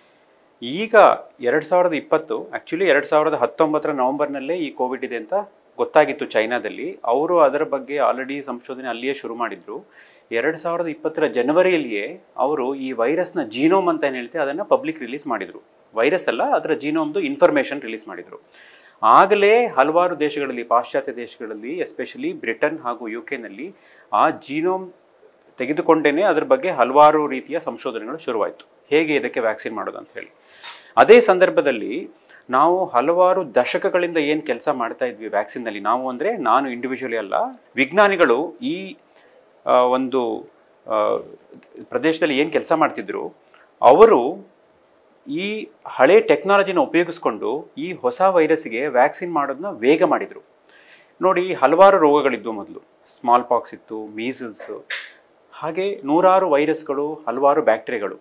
ಈಗ ಎರಡು ಸಾವಿರದ ಇಪ್ಪತ್ತು ಆ್ಯಕ್ಚುಲಿ ಎರಡು ಸಾವಿರದ ಹತ್ತೊಂಬತ್ತರ ನವೆಂಬರ್ನಲ್ಲೇ ಈ ಕೋವಿಡ್ ಇದೆ ಅಂತ ಗೊತ್ತಾಗಿತ್ತು ಚೈನಾದಲ್ಲಿ ಅವರು ಅದರ ಬಗ್ಗೆ ಆಲ್ರೆಡಿ ಸಂಶೋಧನೆ ಅಲ್ಲಿಯೇ ಶುರು ಮಾಡಿದ್ರು ಎರಡು ಸಾವಿರದ ಇಪ್ಪತ್ತರ ಜನವರಿಯಲ್ಲಿಯೇ ಅವರು ಈ ವೈರಸ್ನ ಜೀನೋಮ್ ಅಂತ ಏನು ಹೇಳ್ತೀವಿ ಅದನ್ನು ಪಬ್ಲಿಕ್ ರಿಲೀಸ್ ಮಾಡಿದರು ವೈರಸ್ ಅಲ್ಲ ಅದರ ಜೀನೋಮ್ದು ಇನ್ಫಾರ್ಮೇಷನ್ ರಿಲೀಸ್ ಮಾಡಿದರು ಆಗಲೇ ಹಲವಾರು ದೇಶಗಳಲ್ಲಿ ಪಾಶ್ಚಾತ್ಯ ದೇಶಗಳಲ್ಲಿ ಎಸ್ಪೆಷಲಿ ಬ್ರಿಟನ್ ಹಾಗೂ ಯು ಕೆನಲ್ಲಿ ಆ ಜೀನೋಮ್ ತೆಗೆದುಕೊಂಡೇನೆ ಅದ್ರ ಬಗ್ಗೆ ಹಲವಾರು ರೀತಿಯ ಸಂಶೋಧನೆಗಳು ಶುರುವಾಯಿತು ಹೇಗೆ ಇದಕ್ಕೆ ವ್ಯಾಕ್ಸಿನ್ ಮಾಡೋದು ಅಂತ ಹೇಳಿ ಅದೇ ಸಂದರ್ಭದಲ್ಲಿ ನಾವು ಹಲವಾರು ದಶಕಗಳಿಂದ ಏನು ಕೆಲಸ ಮಾಡ್ತಾ ಇದ್ವಿ ವ್ಯಾಕ್ಸಿನ್ನಲ್ಲಿ ನಾವು ಅಂದರೆ ನಾನು ಇಂಡಿವಿಜುವಲಿ ಅಲ್ಲ ವಿಜ್ಞಾನಿಗಳು ಈ ಆ, ಒಂದು ಆ, ಪ್ರದೇಶದಲ್ಲಿ ಏನು ಕೆಲಸ ಮಾಡ್ತಿದ್ರು ಅವರು ಈ ಹಳೆ ಟೆಕ್ನಾಲಜಿನ ಉಪಯೋಗಿಸ್ಕೊಂಡು ಈ ಹೊಸ ವೈರಸ್ಗೆ ವ್ಯಾಕ್ಸಿನ್ ಮಾಡೋದನ್ನ ವೇಗ ಮಾಡಿದರು ನೋಡಿ ಹಲವಾರು ರೋಗಗಳಿದ್ವು ಮೊದಲು ಸ್ಮಾಲ್ ಪಾಕ್ಸ್ ಇತ್ತು ಮೀಸಲ್ಸ್ ಹಾಗೆ ನೂರಾರು ವೈರಸ್ಗಳು ಹಲವಾರು ಬ್ಯಾಕ್ಟೀರಿಯಾಗಳು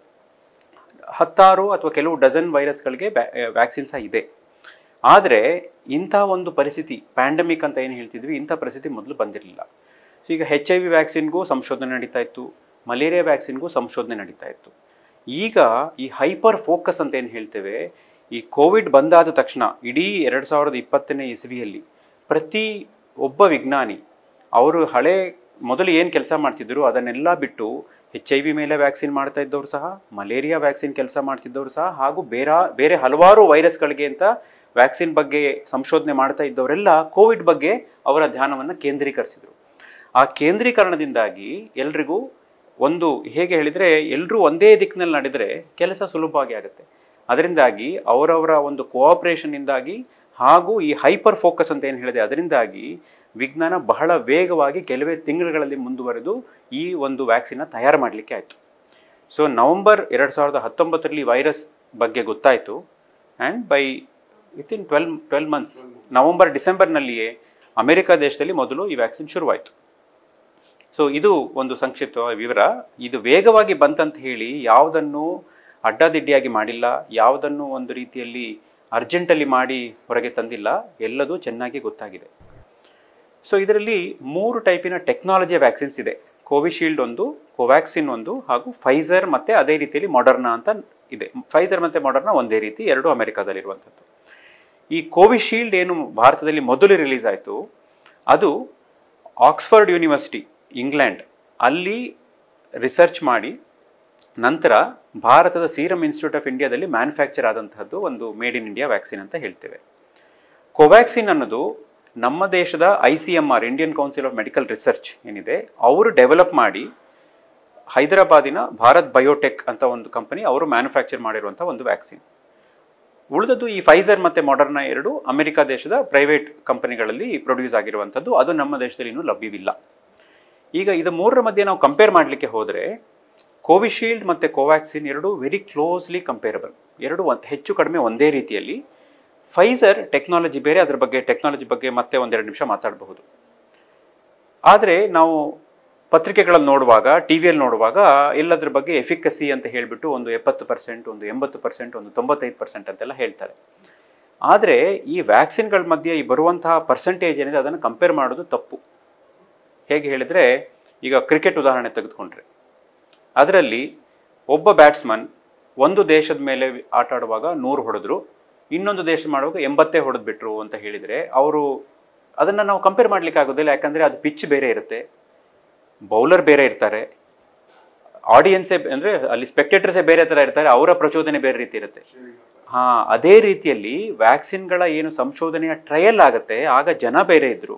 ಹತ್ತಾರು ಅಥವಾ ಕೆಲವು ಡಜನ್ ವೈರಸ್ಗಳಿಗೆ ವ್ಯಾಕ್ಸಿನ್ ಸಹ ಇದೆ ಆದರೆ ಇಂಥ ಒಂದು ಪರಿಸ್ಥಿತಿ ಪ್ಯಾಂಡಮಿಕ್ ಅಂತ ಏನು ಹೇಳ್ತಿದ್ವಿ ಇಂಥ ಪರಿಸ್ಥಿತಿ ಮೊದಲು ಬಂದಿರಲಿಲ್ಲ ಸೊ ಈಗ ಹೆಚ್ ಐ ವಿ ವ್ಯಾಕ್ಸಿನ್ಗೂ ಸಂಶೋಧನೆ ನಡೀತಾ ಇತ್ತು ಮಲೇರಿಯಾ ವ್ಯಾಕ್ಸಿನ್ಗೂ ಸಂಶೋಧನೆ ನಡೀತಾ ಇತ್ತು ಈಗ ಈ ಹೈಪರ್ ಫೋಕಸ್ ಅಂತ ಏನು ಹೇಳ್ತೇವೆ ಈ ಕೋವಿಡ್ ಬಂದಾದ ತಕ್ಷಣ ಇಡೀ ಎರಡು ಸಾವಿರದ ಇಪ್ಪತ್ತನೇ ಇಸವಿಯಲ್ಲಿ ಪ್ರತಿ ಒಬ್ಬ ವಿಜ್ಞಾನಿ ಅವರು ಹಳೆ ಮೊದಲು ಏನು ಕೆಲಸ ಮಾಡ್ತಿದ್ರು ಅದನ್ನೆಲ್ಲ ಬಿಟ್ಟು ಎಚ್ ಐ ವಿ ಮೇಲೆ ವ್ಯಾಕ್ಸಿನ್ ಮಾಡ್ತಾ ಇದ್ದವರು ಸಹ ಮಲೇರಿಯಾ ವ್ಯಾಕ್ಸಿನ್ ಕೆಲಸ ಮಾಡ್ತಿದ್ದವರು ಸಹ ಹಾಗೂ ಬೇರೆ ಬೇರೆ ಹಲವಾರು ವೈರಸ್ಗಳಿಗೆ ಅಂತ ವ್ಯಾಕ್ಸಿನ್ ಬಗ್ಗೆ ಸಂಶೋಧನೆ ಮಾಡ್ತಾ ಇದ್ದವರೆಲ್ಲ ಕೋವಿಡ್ ಬಗ್ಗೆ ಅವರ ಧ್ಯಾನವನ್ನು ಕೇಂದ್ರೀಕರಿಸಿದರು ಆ ಕೇಂದ್ರೀಕರಣದಿಂದಾಗಿ ಎಲ್ರಿಗೂ ಒಂದು ಹೇಗೆ ಹೇಳಿದರೆ ಎಲ್ಲರೂ ಒಂದೇ ದಿಕ್ಕಿನಲ್ಲಿ ನಡೆದರೆ ಕೆಲಸ ಸುಲಭವಾಗಿ ಆಗುತ್ತೆ ಅದರಿಂದಾಗಿ ಅವರವರ ಒಂದು ಕೋಆಪರೇಷನ್ನಿಂದಾಗಿ ಹಾಗೂ ಈ ಹೈಪರ್ ಫೋಕಸ್ ಅಂತ ಏನು ಹೇಳಿದೆ ಅದರಿಂದಾಗಿ ವಿಜ್ಞಾನ ಬಹಳ ವೇಗವಾಗಿ ಕೆಲವೇ ತಿಂಗಳುಗಳಲ್ಲಿ ಮುಂದುವರೆದು ಈ ಒಂದು ವ್ಯಾಕ್ಸಿನ್ನ ತಯಾರು ಮಾಡಲಿಕ್ಕೆ ಆಯಿತು ಸೊ ನವಂಬರ್ ಎರಡು ಸಾವಿರದ ಹತ್ತೊಂಬತ್ತರಲ್ಲಿ ವೈರಸ್ ಬಗ್ಗೆ ಗೊತ್ತಾಯಿತು and by within twelve twelve months November ಡಿಸೆಂಬರ್ನಲ್ಲಿಯೇ ಅಮೆರಿಕ ದೇಶದಲ್ಲಿ ಮೊದಲು ಈ ವ್ಯಾಕ್ಸಿನ್ ಶುರುವಾಯಿತು ಸೊ ಇದು ಒಂದು ಸಂಕ್ಷಿಪ್ತ ವಿವರ ಇದು ವೇಗವಾಗಿ ಬಂತಂತ ಹೇಳಿ ಯಾವುದನ್ನು ಅಡ್ಡಾದಿಡ್ಡಿಯಾಗಿ ಮಾಡಿಲ್ಲ ಯಾವುದನ್ನು ಒಂದು ರೀತಿಯಲ್ಲಿ ಅರ್ಜೆಂಟಲ್ಲಿ ಮಾಡಿ ಹೊರಗೆ ತಂದಿಲ್ಲ ಎಲ್ಲದೂ ಚೆನ್ನಾಗಿ ಗೊತ್ತಾಗಿದೆ ಸೊ ಇದರಲ್ಲಿ ಮೂರು ಟೈಪಿನ ಟೆಕ್ನಾಲಜಿಯ ವ್ಯಾಕ್ಸಿನ್ಸ್ ಇದೆ ಕೋವಿಶೀಲ್ಡ್ ಒಂದು ಕೋವ್ಯಾಕ್ಸಿನ್ ಒಂದು ಹಾಗೂ ಫೈಸರ್ ಮತ್ತೆ ಅದೇ ರೀತಿಯಲ್ಲಿ ಮೊಡರ್ನಾ ಅಂತ ಇದೆ ಫೈಸರ್ ಮತ್ತೆ ಮೊಡರ್ನಾ ಒಂದೇ ರೀತಿ ಎರಡು ಅಮೆರಿಕಾದಲ್ಲಿರುವಂಥದ್ದು ಈ ಕೋವಿಶೀಲ್ಡ್ ಏನು ಭಾರತದಲ್ಲಿ ಮೊದಲು ರಿಲೀಸ್ ಆಯಿತು ಅದು ಆಕ್ಸ್ಫರ್ಡ್ ಯೂನಿವರ್ಸಿಟಿ ಇಂಗ್ಲೆಂಡ್ ಅಲ್ಲಿ ರಿಸರ್ಚ್ ಮಾಡಿ ನಂತರ ಭಾರತದ ಸೀರಮ್ ಇನ್ಸ್ಟಿಟ್ಯೂಟ್ ಆಫ್ ಇಂಡಿಯಾದಲ್ಲಿ ಮ್ಯಾನುಫ್ಯಾಕ್ಚರ್ ಆದಂತಹದ್ದು ಒಂದು ಮೇಡ್ ಇನ್ ಇಂಡಿಯಾ ವ್ಯಾಕ್ಸಿನ್ ಅಂತ ಹೇಳ್ತೇವೆ ಕೋವ್ಯಾಕ್ಸಿನ್ ಅನ್ನೋದು ನಮ್ಮ ದೇಶದ I C M R Indian council of medical research ಏನಿದೆ ಅವರು ಡೆವಲಪ್ ಮಾಡಿ ಹೈದರಾಬಾದಿನ ಭಾರತ್ ಬಯೋಟೆಕ್ ಅಂತ ಒಂದು ಕಂಪನಿ ಅವರು ಮ್ಯಾನುಫ್ಯಾಕ್ಚರ್ ಮಾಡಿರುವಂಥ ಒಂದು ವ್ಯಾಕ್ಸಿನ್ ಉಳಿದದ್ದು ಈ ಫೈಸರ್ ಮತ್ತೆ ಮಾಡರ್ನ ಎರಡು ಅಮೆರಿಕ ದೇಶದ ಪ್ರೈವೇಟ್ ಕಂಪನಿಗಳಲ್ಲಿ ಪ್ರೊಡ್ಯೂಸ್ ಆಗಿರುವಂಥದ್ದು ಅದು ನಮ್ಮ ದೇಶದಲ್ಲಿ ಇನ್ನೂ ಲಭ್ಯವಿಲ್ಲ ಈಗ ಇದು ಮೂರರ ಮಧ್ಯೆ ನಾವು ಕಂಪೇರ್ ಮಾಡಲಿಕ್ಕೆ ಹೋದರೆ ಕೋವಿಶೀಲ್ಡ್ ಮತ್ತು ಕೋವ್ಯಾಕ್ಸಿನ್ ಎರಡು ವೆರಿ ಕ್ಲೋಸ್ಲಿ ಕಂಪೇರಬಲ್ ಎರಡು ಒಂದ್- ಹೆಚ್ಚು ಕಡಿಮೆ ಒಂದೇ ರೀತಿಯಲ್ಲಿ ಫೈಸರ್ ಟೆಕ್ನಾಲಜಿ ಬೇರೆ ಅದ್ರ ಬಗ್ಗೆ ಟೆಕ್ನಾಲಜಿ ಬಗ್ಗೆ ಮತ್ತೆ ಒಂದೆರಡು ನಿಮಿಷ ಮಾತಾಡಬಹುದು ಆದರೆ ನಾವು ಪತ್ರಿಕೆಗಳಲ್ಲಿ ನೋಡುವಾಗ ಟಿ ವಿಯಲ್ಲಿ ನೋಡುವಾಗ ಎಲ್ಲದ್ರ ಬಗ್ಗೆ ಎಫಿಕಸಿ ಅಂತ ಹೇಳಿಬಿಟ್ಟು ಒಂದು ಎಪ್ಪತ್ತು ಪರ್ಸೆಂಟ್ ಒಂದು ಎಂಬತ್ತು ಪರ್ಸೆಂಟ್ ಒಂದು ತೊಂಬತ್ತೈದು ಪರ್ಸೆಂಟ್ ಅಂತೆಲ್ಲ ಹೇಳ್ತಾರೆ ಆದರೆ ಈ ವ್ಯಾಕ್ಸಿನ್ಗಳ ಮಧ್ಯೆ ಈ ಬರುವಂತಹ ಪರ್ಸೆಂಟೇಜ್ ಏನಿದೆ ಅದನ್ನು ಕಂಪೇರ್ ಮಾಡೋದು ತಪ್ಪು ಹೇಗೆ ಹೇಳಿದರೆ ಈಗ ಕ್ರಿಕೆಟ್ ಉದಾಹರಣೆ ತೆಗೆದುಕೊಂಡ್ರೆ ಅದರಲ್ಲಿ ಒಬ್ಬ ಬ್ಯಾಟ್ಸ್ಮನ್ ಒಂದು ದೇಶದ ಮೇಲೆ ಆಟ ಆಡುವಾಗ ನೂರು ಹೊಡೆದ್ರು ಇನ್ನೊಂದು ದೇಶ ಮಾಡುವಾಗ ಎಂಬತ್ತೇ ಹೊಡೆದ್ಬಿಟ್ರು ಅಂತ ಹೇಳಿದರೆ ಅವರು ಅದನ್ನು ನಾವು ಕಂಪೇರ್ ಮಾಡ್ಲಿಕ್ಕೆ ಆಗೋದಿಲ್ಲ ಯಾಕಂದರೆ ಅದು ಪಿಚ್ ಬೇರೆ ಇರುತ್ತೆ ಬೌಲರ್ ಬೇರೆ ಇರ್ತಾರೆ ಆಡಿಯನ್ಸೇ ಅಂದರೆ ಅಲ್ಲಿ ಸ್ಪೆಕ್ಟೇಟರ್ಸೇ ಬೇರೆ ಥರ ಇರ್ತಾರೆ ಅವರ ಪ್ರಚೋದನೆ ಬೇರೆ ರೀತಿ ಇರುತ್ತೆ ಹಾ ಅದೇ ರೀತಿಯಲ್ಲಿ ವ್ಯಾಕ್ಸಿನ್ಗಳ ಏನು ಸಂಶೋಧನೆಯ ಟ್ರಯಲ್ ಆಗುತ್ತೆ ಆಗ ಜನ ಬೇರೆ ಇದ್ರು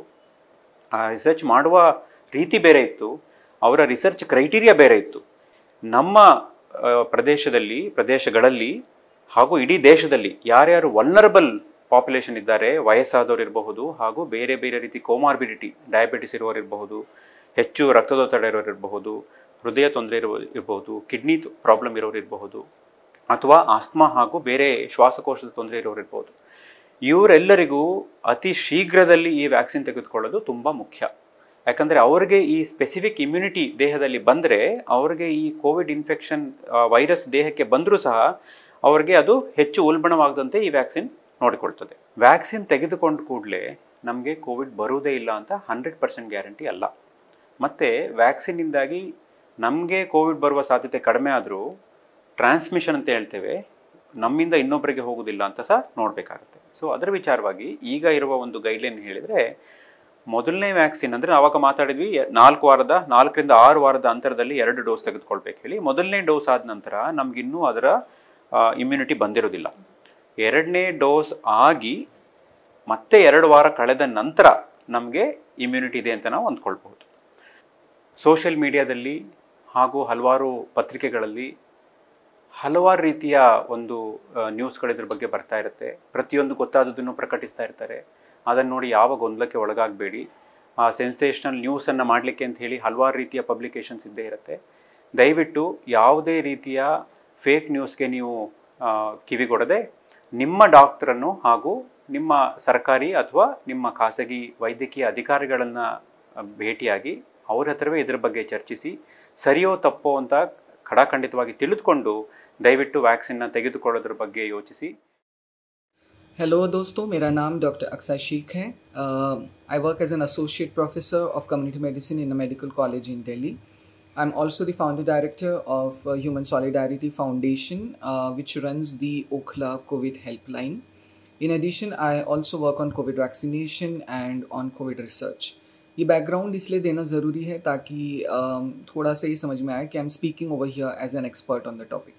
ಆ ರಿಸರ್ಚ್ ಮಾಡುವ ರೀತಿ ಬೇರೆ ಇತ್ತು ಅವರ ರಿಸರ್ಚ್ ಕ್ರೈಟೀರಿಯಾ ಬೇರೆ ಇತ್ತು ನಮ್ಮ ಆ, ಪ್ರದೇಶದಲ್ಲಿ ಪ್ರದೇಶಗಳಲ್ಲಿ ಹಾಗೂ ಇಡೀ ದೇಶದಲ್ಲಿ ಯಾರ್ಯಾರು ವಲ್ನರಬಲ್ ಪಾಪ್ಯುಲೇಷನ್ ಇದ್ದಾರೆ ವಯಸ್ಸಾದವರು ಇರಬಹುದು ಹಾಗೂ ಬೇರೆ ಬೇರೆ ರೀತಿ ಕೋಮಾರ್ಬಿಡಿಟಿ ಡಯಾಬಿಟಿಸ್ ಇರುವವರು ಇರಬಹುದು ಹೆಚ್ಚು ರಕ್ತದೊತ್ತಡ ಇರೋರು ಇರಬಹುದು ಹೃದಯ ತೊಂದರೆ ಇರುವ ಇರಬಹುದು ಕಿಡ್ನಿ ಪ್ರಾಬ್ಲಮ್ ಇರೋರು ಇರಬಹುದು ಅಥವಾ ಆಸ್ಮಾ ಹಾಗೂ ಬೇರೆ ಶ್ವಾಸಕೋಶದ ತೊಂದರೆ ಇರೋರು ಇರ್ಬೋದು ಇವರೆಲ್ಲರಿಗೂ ಅತಿ ಶೀಘ್ರದಲ್ಲಿ ಈ ವ್ಯಾಕ್ಸಿನ್ ತೆಗೆದುಕೊಳ್ಳೋದು ತುಂಬ ಮುಖ್ಯ ಯಾಕಂದರೆ ಅವರಿಗೆ ಈ ಸ್ಪೆಸಿಫಿಕ್ ಇಮ್ಯುನಿಟಿ ದೇಹದಲ್ಲಿ ಬಂದರೆ ಅವರಿಗೆ ಈ ಕೋವಿಡ್ ಇನ್ಫೆಕ್ಷನ್ ವೈರಸ್ ದೇಹಕ್ಕೆ ಬಂದರೂ ಸಹ ಅವರಿಗೆ ಅದು ಹೆಚ್ಚು ಉಲ್ಬಣವಾಗದಂತೆ ಈ ವ್ಯಾಕ್ಸಿನ್ ನೋಡಿಕೊಳ್ತದೆ ವ್ಯಾಕ್ಸಿನ್ ತೆಗೆದುಕೊಂಡ ಕೂಡಲೇ ನಮಗೆ ಕೋವಿಡ್ ಬರುವುದೇ ಇಲ್ಲ ಅಂತ ಹಂಡ್ರೆಡ್ ಪರ್ಸೆಂಟ್ ಗ್ಯಾರಂಟಿ ಅಲ್ಲ ಮತ್ತು ವ್ಯಾಕ್ಸಿನ್ನಿಂದಾಗಿ ನಮಗೆ ಕೋವಿಡ್ ಬರುವ ಸಾಧ್ಯತೆ ಕಡಿಮೆ ಆದರೂ ಟ್ರಾನ್ಸ್ಮಿಷನ್ ಅಂತ ಹೇಳ್ತೇವೆ ನಮ್ಮಿಂದ ಇನ್ನೊಬ್ಬರಿಗೆ ಹೋಗೋದಿಲ್ಲ ಅಂತ ಸಹ ನೋಡಬೇಕಾಗುತ್ತೆ ಸೊ ಅದರ ವಿಚಾರವಾಗಿ ಈಗ ಇರುವ ಒಂದು ಗೈಡ್ಲೈನ್ ಹೇಳಿದರೆ ಮೊದಲನೇ ವ್ಯಾಕ್ಸಿನ್ ಅಂದರೆ ಆವಾಗ ಮಾತಾಡಿದ್ವಿ ಎ- ನಾಲ್ಕು ವಾರದ ನಾಲ್ಕರಿಂದ ಆರು ವಾರದ ಅಂತರದಲ್ಲಿ ಎರಡು ಡೋಸ್ ತೆಗೆದುಕೊಳ್ಬೇಕು ಹೇಳಿ ಮೊದಲನೇ ಡೋಸ್ ಆದ ನಂತರ ನಮಗಿನ್ನೂ ಅದರ ಇಮ್ಯುನಿಟಿ ಬಂದಿರೋದಿಲ್ಲ ಎರಡನೇ ಡೋಸ್ ಆಗಿ ಮತ್ತೆ ಎರಡು ವಾರ ಕಳೆದ ನಂತರ ನಮಗೆ ಇಮ್ಯುನಿಟಿ ಇದೆ ಅಂತ ನಾವು ಅಂದ್ಕೊಳ್ಬಹುದು ಸೋಷಿಯಲ್ ಮೀಡಿಯಾದಲ್ಲಿ ಹಾಗೂ ಹಲವಾರು ಪತ್ರಿಕೆಗಳಲ್ಲಿ ಹಲವಾರು ರೀತಿಯ ಒಂದು ನ್ಯೂಸ್ಗಳು ಇದ್ರ ಬಗ್ಗೆ ಬರ್ತಾ ಇರುತ್ತೆ ಪ್ರತಿಯೊಂದು ಗೊತ್ತಾದದನ್ನು ಪ್ರಕಟಿಸ್ತಾ ಇರ್ತಾರೆ ಅದನ್ನು ನೋಡಿ ಯಾವ ಗೊಂದಲಕ್ಕೆ ಒಳಗಾಗಬೇಡಿ ಆ ಸೆನ್ಸೇಷನಲ್ ನ್ಯೂಸನ್ನು ಮಾಡಲಿಕ್ಕೆ ಅಂತ ಹೇಳಿ ಹಲವಾರು ರೀತಿಯ ಪಬ್ಲಿಕೇಶನ್ಸ್ ಇದ್ದೇ ಇರುತ್ತೆ ದಯವಿಟ್ಟು ಯಾವುದೇ ರೀತಿಯ ಫೇಕ್ ನ್ಯೂಸ್ಗೆ ನೀವು ಆ, ಕಿವಿಗೊಡದೆ ನಿಮ್ಮ ಡಾಕ್ಟ್ರನ್ನು ಹಾಗೂ ನಿಮ್ಮ ಸರ್ಕಾರಿ ಅಥವಾ ನಿಮ್ಮ ಖಾಸಗಿ ವೈದ್ಯಕೀಯ ಅಧಿಕಾರಿಗಳನ್ನು ಭೇಟಿಯಾಗಿ ಅವ್ರ ಹತ್ರವೇ ಇದ್ರ ಬಗ್ಗೆ ಚರ್ಚಿಸಿ ಸರಿಯೋ ತಪ್ಪೋ ಅಂತ ಖಡಾಖಂಡಿತವಾಗಿ ತಿಳಿದುಕೊಂಡು ದಯವಿಟ್ಟು ವ್ಯಾಕ್ಸಿನ್ನ ತೆಗೆದುಕೊಳ್ಳೋದ್ರ ಬಗ್ಗೆ ಯೋಚಿಸಿ हेलो दोस्तों मेरा नाम डॉक्टर अक्सर शेख है I work as an associate professor of community medicine in a medical college in Delhi I am also the founder director of uh, Human Solidarity Foundation, uh, which runs the Okhla COVID helpline. In addition, I also work on COVID vaccination and on COVID research. ये background इसलिए देना ज़रूरी है ताकि um, थोड़ा सा ये समझ में आए कि I am speaking over here as an expert on the topic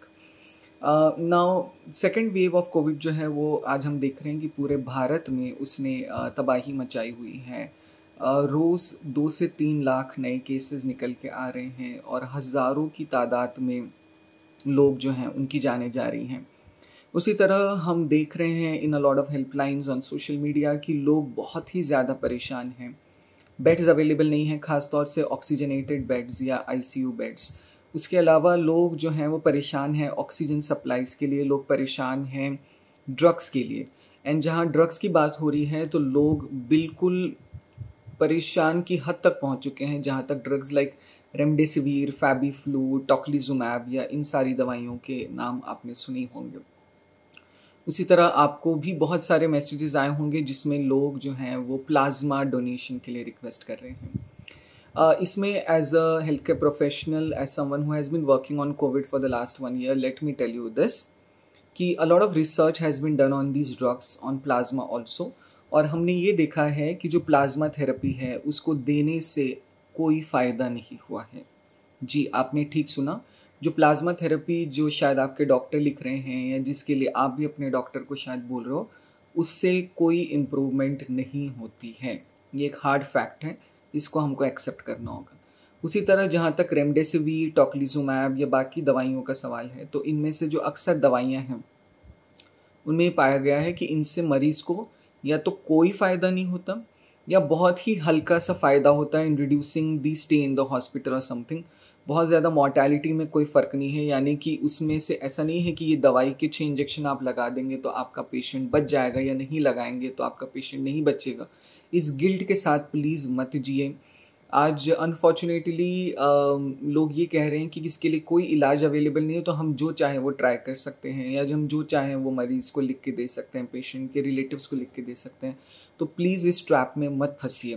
now second wave of COVID जो है वो आज हम देख रहे हैं कि पूरे भारत में उसने uh, तबाही मचाई हुई है uh, रोज़ दो से तीन लाख नए केसेस निकल के आ रहे हैं और हज़ारों की तादाद में लोग जो हैं उनकी जाने जा रही हैं उसी तरह हम देख रहे हैं in a lot of helplines on social media कि लोग बहुत ही ज़्यादा परेशान हैं बेड्स अवेलेबल नहीं हैं ख़ासतौर से ऑक्सीजनेटेड बेड्स या आईसीयू बेड्स उसके अलावा लोग जो हैं वो परेशान हैं ऑक्सीजन सप्लाईज़ के लिए लोग परेशान हैं ड्रग्स के लिए एंड जहाँ ड्रग्स की बात हो रही है तो लोग बिल्कुल परेशान की हद तक पहुंच चुके हैं जहाँ तक drugs like remdesivir FabiFlu tocilizumab या इन सारी दवाइयों के नाम आपने सुनी होंगे उसी तरह आपको भी बहुत सारे मैसेजेस आए होंगे जिसमें लोग जो हैं वो प्लाज्मा डोनेशन के लिए रिक्वेस्ट कर रहे हैं uh, इसमें as a health care professional as someone who has been working on COVID for the last one year let me tell you this कि a lot of research has been done on these drugs on plasma also और हमने ये देखा है कि जो plasma therapy है उसको देने से कोई फ़ायदा नहीं हुआ है जी आपने ठीक सुना जो प्लाज्मा थेरेपी जो शायद आपके डॉक्टर लिख रहे हैं या जिसके लिए आप भी अपने डॉक्टर को शायद बोल रहे हो उससे कोई इम्प्रूवमेंट नहीं होती है ये एक हार्ड फैक्ट है इसको हमको एक्सेप्ट करना होगा उसी तरह जहाँ तक रेमडेसिविर टॉकलीजुमैब या बाकी दवाइयों का सवाल है तो इनमें से जो अक्सर दवाइयाँ हैं उनमें ये पाया गया है कि इनसे मरीज़ को या तो कोई फ़ायदा नहीं होता या बहुत ही हल्का सा फ़ायदा होता है in reducing the stay in the hospital और समथिंग बहुत ज़्यादा मॉर्टैलिटी में कोई फ़र्क नहीं है यानी कि उसमें से ऐसा नहीं है कि ये दवाई के छः इंजेक्शन आप लगा देंगे तो आपका पेशेंट बच जाएगा या नहीं लगाएंगे तो आपका पेशेंट नहीं बचेगा इस गिल्ट के साथ प्लीज़ मत जिए आज अनफॉर्चुनेटली लोग ये कह रहे हैं कि इसके लिए कोई इलाज अवेलेबल नहीं है तो हम जो चाहें वो ट्राई कर सकते हैं या जो हम जो चाहें वो मरीज़ को लिख के दे सकते हैं पेशेंट के रिलेटिव्स को लिख के दे सकते हैं तो प्लीज़ इस ट्रैप में मत फंसिए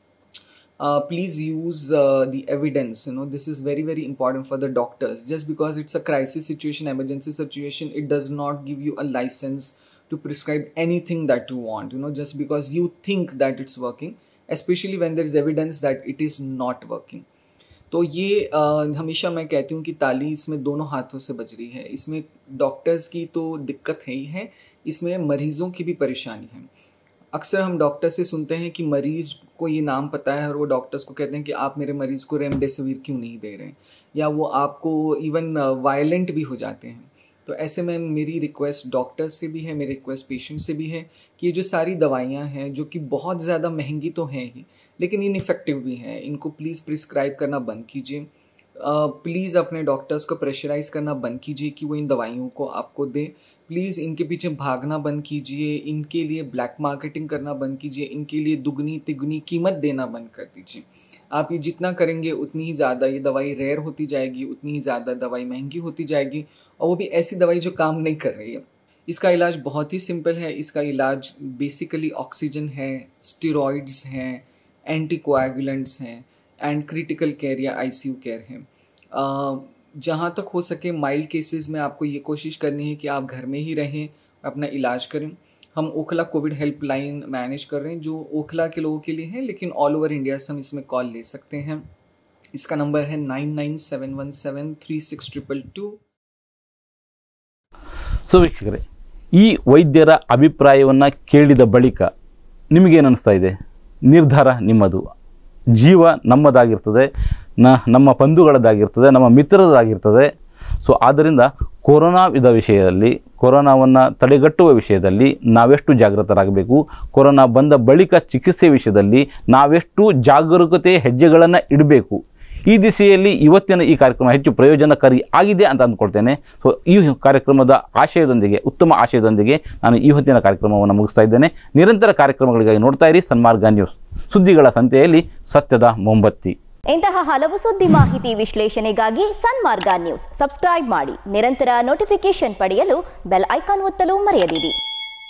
uh, please use uh, the evidence you know this is very very important for the doctors just because it's a crisis situation emergency situation it does not give you a license to prescribe anything that you want, you know, just because you think that it's working, especially when there is evidence that it is not working. तो ये अ, हमेशा मैं कहती हूँ कि ताली इसमें दोनों हाथों से बज रही है इसमें डॉक्टर्स की तो दिक्कत है ही है इसमें मरीजों की भी परेशानी है अक्सर हम डॉक्टर से सुनते हैं कि मरीज को ये नाम पता है और वो डॉक्टर्स को कहते हैं कि आप मेरे मरीज को रेमडेसिविर क्यों नहीं दे रहे या वो आपको इवन वायलेंट भी हो जाते हैं तो ऐसे में मेरी रिक्वेस्ट डॉक्टर से भी है मेरी रिक्वेस्ट पेशेंट से भी है कि ये जो सारी दवाइयाँ हैं जो कि बहुत ज़्यादा महंगी तो हैं ही लेकिन इनफेक्टिव भी हैं इनको प्लीज़ प्रिस्क्राइब करना बंद कीजिए प्लीज़ अपने डॉक्टर्स को प्रेशराइज करना बंद कीजिए कि वो इन दवाइयों को आपको दें प्लीज़ इनके पीछे भागना बंद कीजिए इनके लिए ब्लैक मार्केटिंग करना बंद कीजिए इनके लिए दुगनी तिगुनी कीमत देना बंद कर दीजिए आप ये जितना करेंगे उतनी ही ज़्यादा ये दवाई रेयर होती जाएगी उतनी ही ज़्यादा दवाई महंगी होती जाएगी और वो भी ऐसी दवाई जो काम नहीं कर रही है इसका इलाज बहुत ही सिंपल है इसका इलाज बेसिकली ऑक्सीजन है स्टेरॉइड्स हैं एंटीकोएगुलेंट्स हैं एंड क्रिटिकल केयर या आईसीयू केयर है जहाँ तक हो सके माइल्ड केसेस में आपको ये कोशिश करनी है कि आप घर में ही रहें अपना इलाज करें हम ओखला कोविड हेल्पलाइन मैनेज कर रहे हैं जो ओखला के लोगों के लिए है लेकिन ऑल ओवर इंडिया से हम इसमें कॉल ले सकते हैं इसका नंबर है nine nine seven one seven three six triple two so ವೀಕ್ಷಕರೇ ಈ ವೈದ್ಯರ ಅಭಿಪ್ರಾಯವನ್ನು ಕೇಳಿದ ಬಳಿಕ ನಿಮಗೇನು ಅನ್ನಿಸ್ತಾ ಇದೆ ನಿರ್ಧಾರ ನಿಮ್ಮದು ಜೀವ ನಮ್ಮದಾಗಿರ್ತದೆ ನ ನಮ್ಮ ಬಂಧುಗಳದ್ದಾಗಿರ್ತದೆ ನಮ್ಮ ಮಿತ್ರರದಾಗಿರ್ತದೆ ಸೊ ಆದ್ದರಿಂದ ಕೊರೋನಾದ ವಿಷಯದಲ್ಲಿ ಕೊರೋನಾವನ್ನು ತಡೆಗಟ್ಟುವ ವಿಷಯದಲ್ಲಿ ನಾವೆಷ್ಟು ಜಾಗೃತರಾಗಬೇಕು ಕೊರೋನಾ ಬಂದ ಬಳಿಕ ಚಿಕಿತ್ಸೆ ವಿಷಯದಲ್ಲಿ ನಾವೆಷ್ಟು ಜಾಗರೂಕತೆ ಹೆಜ್ಜೆಗಳನ್ನು ಇಡಬೇಕು ಈ ದಿಸೆಯಲ್ಲಿ ಇವತ್ತಿನ ಈ ಕಾರ್ಯಕ್ರಮ ಹೆಚ್ಚು ಪ್ರಯೋಜನಕಾರಿ ಆಗಿದೆ ಅಂತ ಅಂದ್ಕೊಳ್ತೇನೆ ಸೊ ಈ ಕಾರ್ಯಕ್ರಮದ ಆಶಯದೊಂದಿಗೆ ಉತ್ತಮ ಆಶಯದೊಂದಿಗೆ ನಾನು ಈ ಹೊತ್ತಿನ ಕಾರ್ಯಕ್ರಮವನ್ನು ಮುಗಿಸ್ತಾ ಇದ್ದೇನೆ ನಿರಂತರ ಕಾರ್ಯಕ್ರಮಗಳಿಗಾಗಿ ನೋಡ್ತಾ ಇರಿ ಸನ್ಮಾರ್ಗ ನ್ಯೂಸ್ ಸುದ್ದಿಗಳ ಸಂತೆಯಲ್ಲಿ ಸತ್ಯದ ಮೊಂಬತ್ತಿ ಇಂತಹ ಹಲವು ಸುದ್ದಿ ಮಾಹಿತಿ ವಿಶ್ಲೇಷಣೆಗಾಗಿ ಸನ್ಮಾರ್ಗ ನ್ಯೂಸ್ ಸಬ್ಸ್ಕ್ರೈಬ್ ಮಾಡಿ ನಿರಂತರ ನೋಟಿಫಿಕೇಶನ್ ಪಡೆಯಲು ಬೆಲ್ ಐಕಾನ್ ಒತ್ತಲು ಮರೆಯದಿರಿ